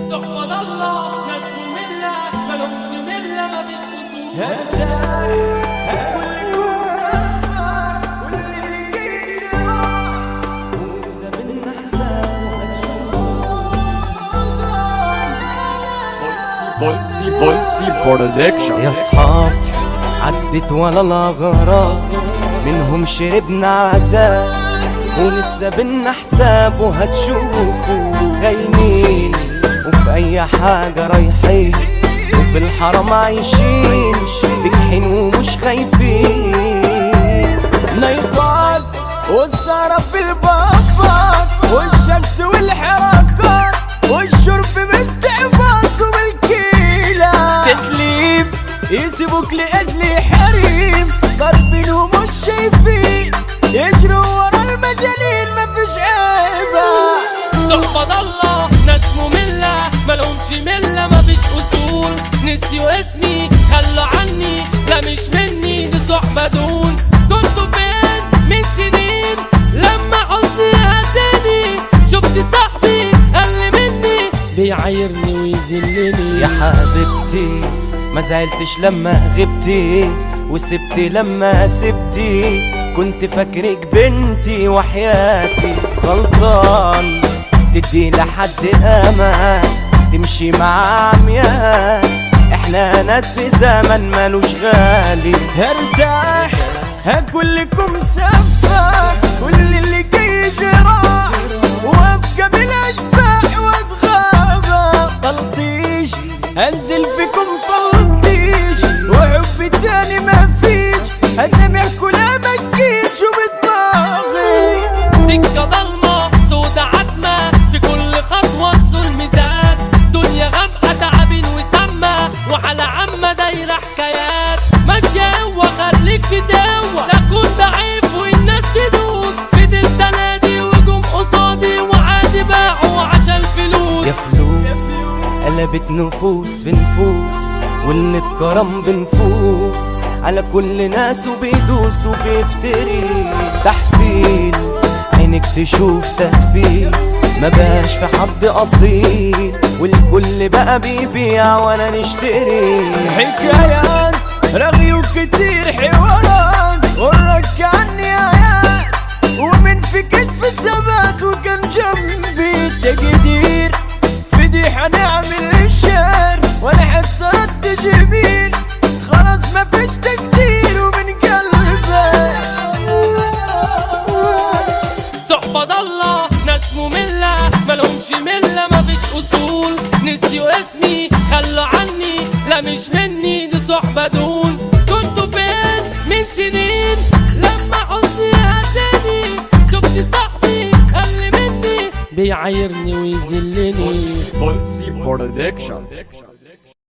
صحبة الله ناس مملة ملهمش ملة مفيش أصول هرتاح كلكم سفاح كل اللي جاي راح ولسه بينا حساب بولسي بولسي برودكشن يا صحاب عدت ولا الأغراض منهم شربنا عذاب ولسه بينا حساب وهتشوفوا خاينين وفي أي حاجة رايحين وفي الحرم عايشين بجحين ومش خايفين نيطات والسهرة في البابات والشمس والحركات والشرب باستعباط وبالكيلة تسليم يسيبوك لأجل حريم ضاربين ومش شايفين يجروا ورا المجانين مفيش عيبة صحبة الله ناس مملة ملهمش ملة مفيش أصول نسيوا اسمي خلوا عني لا مش مني دي صحبة دون كنتوا فين من سنين لما حزني هداني شفت صاحبي قل مني بيعايرني ويذلني يا حبيبتي ما زعلتش لما غبتي وسبتي لما سبتي كنت فاكرك بنتي وحياتي غلطان تدي لحد امان تمشي مع عميان احنا ناس في زمن ملوش غالي هرتاح هكلكم سفاح كل اللي جاي جراح وابقى بالاشباح واتغابى طلطيش انزل فيكم طلطيش وحب تاني ما فيش هسامحكوا لا بكيش وبتباغي سكة ضلمة سودا عتمة في كل خطوة الظلم زاد دنيا غامقة تعبين وسامة وعلى عمة دايرة حكايات ماشية هو خليك تدوى لا كون ضعيف والناس تدوس فضلت انادي وجم قصادي وعادي باعوا عشان فلوس يا فلوس قلبت نفوس في نفوس واللي اتكرم بنفوس على كل ناس وبيدوس وبيفتري تحفيل عينك تشوف تهفيل ما بقاش في حد اصيل والكل بقى بيبيع وانا نشتري حكايات رغي وكتير حوارات ورك عني ايات ومن في كتف الثبات وكان جنبي تقدير فضيحة نعمل الشر ولا حتى رد جميل خلاص ما فيش تقدير ومن قلبي صحبة ضالة ناس مملة ملهمش ملة مفيش أصول نسيوا اسمي خلوا عني لا مش مني دي صحبة دون كنتوا فين من سنين لما حزني هداني شفت صاحبي قل مني بيعايرني ويذلني بولسي برودكشن